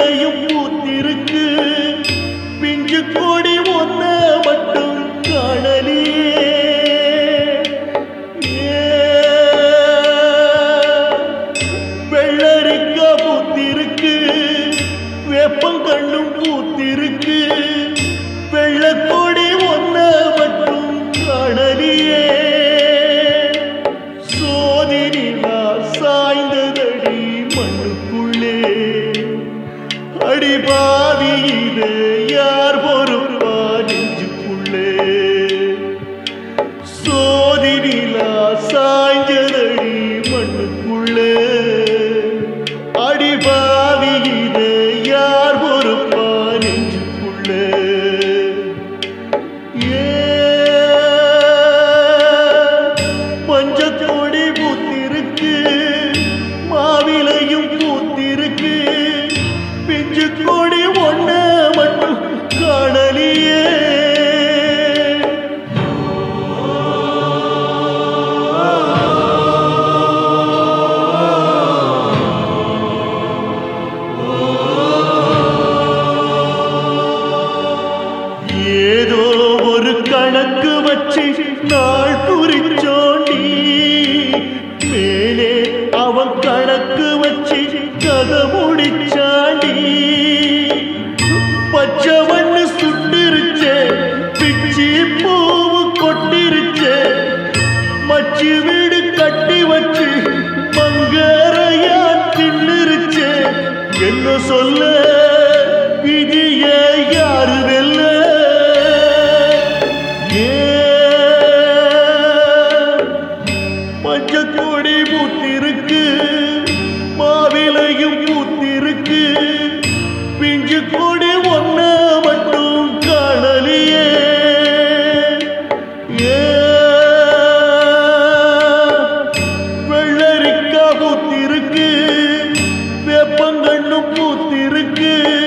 மாவிலையும் பூத்திருக்கு பிஞ்சு கொடி ஒன்ன மட்டும் காணலியே ஏ, வெள்ளரிக்கா பூத்திருக்கு வேப்பங்கண்ணும் பூத்திருக்கு வெள்ளக்கொடி ஒன்ன மட்டும் காணலியே சோதினிலா சாய்ந்ததடி மண்ணுக்குள்ளே அடிபாதி இது யார் பொறுப்பா நெஞ்சுக்குள்ளே சோதினிலா சாய்ந்ததடி மண்ணுக்குள்ளே அடிபாவி இது யார் பொறுப்பா நெஞ்சுக்குள்ளே பஞ்சத்தோடி பூத்திருக்கு மாவிலையும் பூத்திருக்கு பிஞ்சு கொடி ஒண்ண மட்டும் காணலியே ஏதோ ஒரு கணக்கு வச்சு நாள் குறிச்சோண்டி மேலே அவன் கணக்கு வச்சு கதை முடிச்சாண்டி பச்சவண்ணு சுட்டிருச்சே பிச்சி பூவு கொட்டிருச்சே மச்சி வீடு கட்டி வச்சு மங்கரையா தின்னுருச்சே என்ன சொல்ல விதிய யாரு வெல்ல மஞ்சக்கொடி பூத்திருக்கு மாவிலையும் பூத்திருக்கு பிஞ்சு கொடி ஒன்ன மட்டும் காணலியே ஏ, வெள்ளரிக்கா பூத்திருக்கு வேப்பங்கண்ணும் பூத்திருக்கு